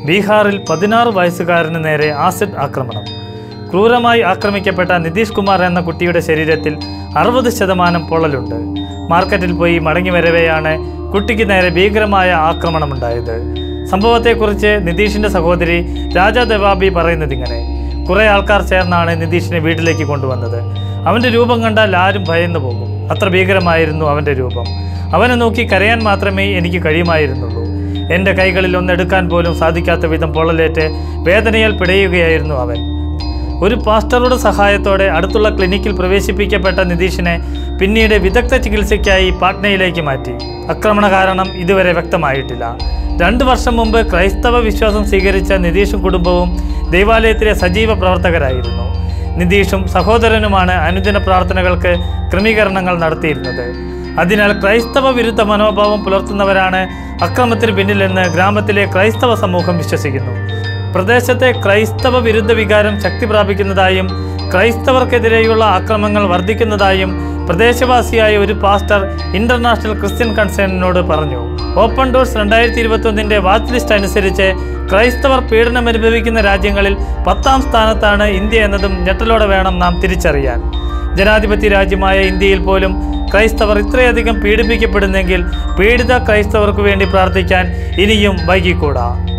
ബീഹാറിൽ പതിനാറ് വയസ്സുകാരന് നേരെ ആസിഡ് ആക്രമണം ക്രൂരമായി ആക്രമിക്കപ്പെട്ട നിതീഷ് കുമാർ എന്ന കുട്ടിയുടെ ശരീരത്തിൽ അറുപത് ശതമാനം പൊള്ളലുണ്ട് മാർക്കറ്റിൽ പോയി മടങ്ങി വരവെയാണ് കുട്ടിക്ക് നേരെ ഭീകരമായ ആക്രമണമുണ്ടായത് സംഭവത്തെക്കുറിച്ച് നിതീഷിന്റെ സഹോദരി രാജാ ദവാബി പറയുന്നത് ഇങ്ങനെ കുറെ ആൾക്കാർ ചേർന്നാണ് നിതീഷിനെ വീട്ടിലേക്ക് കൊണ്ടുവന്നത് അവന്റെ രൂപം കണ്ടാൽ ആരും ഭയന്നു പോകും അത്ര ഭീകരമായിരുന്നു അവന്റെ രൂപം അവനെ നോക്കി കരയാൻ മാത്രമേ എനിക്ക് കഴിയുമായിരുന്നുള്ളൂ എൻ്റെ കൈകളിൽ ഒന്നെടുക്കാൻ പോലും സാധിക്കാത്ത വിധം പൊള്ളലേറ്റ് വേദനയാൽ പിടയുകയായിരുന്നു അവൻ ഒരു പാസ്റ്ററുടെ സഹായത്തോടെ അടുത്തുള്ള ക്ലിനിക്കിൽ പ്രവേശിപ്പിക്കപ്പെട്ട നിതീഷിനെ പിന്നീട് വിദഗ്ധ ചികിത്സയ്ക്കായി പാട്നയിലേക്ക് മാറ്റി ആക്രമണ കാരണം ഇതുവരെ വ്യക്തമായിട്ടില്ല രണ്ടു വർഷം മുമ്പ് ക്രൈസ്തവ വിശ്വാസം സ്വീകരിച്ച നിതീഷും കുടുംബവും ദൈവാലയത്തിലെ സജീവ പ്രവർത്തകരായിരുന്നു നിതീഷും സഹോദരനുമാണ് അനുദിന പ്രാർത്ഥനകൾക്ക് ക്രമീകരണങ്ങൾ നടത്തിയിരുന്നത് അതിനാൽ ക്രൈസ്തവ വിരുദ്ധ മനോഭാവം പുലർത്തുന്നവരാണ് അക്രമത്തിന് പിന്നിലെന്ന് ഗ്രാമത്തിലെ ക്രൈസ്തവ സമൂഹം വിശ്വസിക്കുന്നു പ്രദേശത്തെ ക്രൈസ്തവ വിരുദ്ധ വികാരം ശക്തി പ്രാപിക്കുന്നതായും ക്രൈസ്തവർക്കെതിരെയുള്ള ആക്രമങ്ങൾ വർദ്ധിക്കുന്നതായും പ്രദേശവാസിയായ ഒരു പാസ്റ്റർ ഇന്റർനാഷണൽ ക്രിസ്ത്യൻ കൺസേണിനോട് പറഞ്ഞു ഓപ്പൺ ഡോർസ് രണ്ടായിരത്തി ഇരുപത്തൊന്നിൻ്റെ വാച്ച് ലിസ്റ്റ് അനുസരിച്ച് ക്രൈസ്തവർ പീഡനം അനുഭവിക്കുന്ന രാജ്യങ്ങളിൽ പത്താം സ്ഥാനത്താണ് ഇന്ത്യ എന്നതും ഞെട്ടലോടെ വേണം നാം തിരിച്ചറിയാൻ ജനാധിപത്യ രാജ്യമായ ഇന്ത്യയിൽ പോലും ക്രൈസ്തവർ ഇത്രയധികം പീഡിപ്പിക്കപ്പെടുന്നെങ്കിൽ പീഡിത ക്രൈസ്തവർക്ക് വേണ്ടി പ്രാർത്ഥിക്കാൻ ഇനിയും വൈകിക്കൂടാ